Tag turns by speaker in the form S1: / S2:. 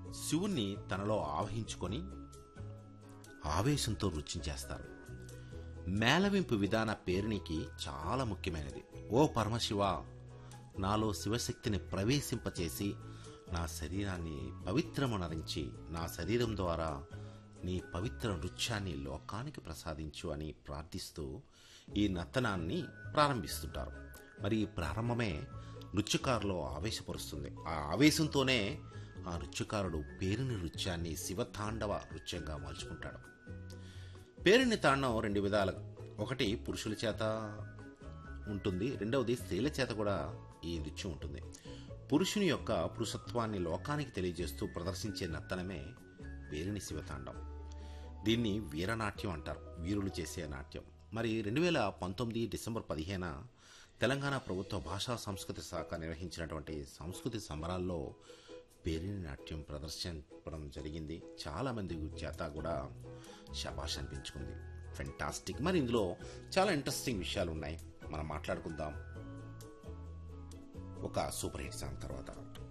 S1: శివుణ్ణి తనలో ఆవహించుకొని ఆవేశంతో నృత్యం మేళవింపు విధాన పేరునికి చాలా ముఖ్యమైనది ఓ పరమశివ నాలో శివశక్తిని ప్రవేశింపచేసి నా శరీరాన్ని పవిత్రమనరించి నా శరీరం ద్వారా నీ పవిత్ర నృత్యాన్ని లోకానికి ప్రసాదించు అని ప్రార్థిస్తూ ఈ నర్తనాన్ని ప్రారంభిస్తుంటారు మరి ఈ ప్రారంభమే నృత్యకారులో ఆవేశపరుస్తుంది ఆ ఆవేశంతోనే ఆ నృత్యకారుడు పేరుని నృత్యాన్ని శివతాండవ నృత్యంగా మలుచుకుంటాడు పేరుని తాండం రెండు విధాలు ఒకటి పురుషుల చేత ఉంటుంది రెండవది స్త్రీల చేత కూడా ఈ నృత్యం ఉంటుంది పురుషుని యొక్క పురుషత్వాన్ని లోకానికి తెలియజేస్తూ ప్రదర్శించే నర్తనమే పేరిని శివతాండం దీన్ని వీరనాట్యం అంటారు వీరులు చేసే నాట్యం మరి రెండు వేల పంతొమ్మిది డిసెంబర్ పదిహేన తెలంగాణ ప్రభుత్వ భాషా సంస్కృతి శాఖ నిర్వహించినటువంటి సంస్కృతి సంబరాల్లో పేరిని నాట్యం ప్రదర్శించడం జరిగింది చాలా మంది చేత కూడా శబాష్ అనిపించుకుంది ఫెంటాస్టిక్ మరి ఇందులో చాలా ఇంట్రెస్టింగ్ విషయాలు ఉన్నాయి మనం మాట్లాడుకుందాం ఒక సూపర్ హిట్ సాంగ్ తర్వాత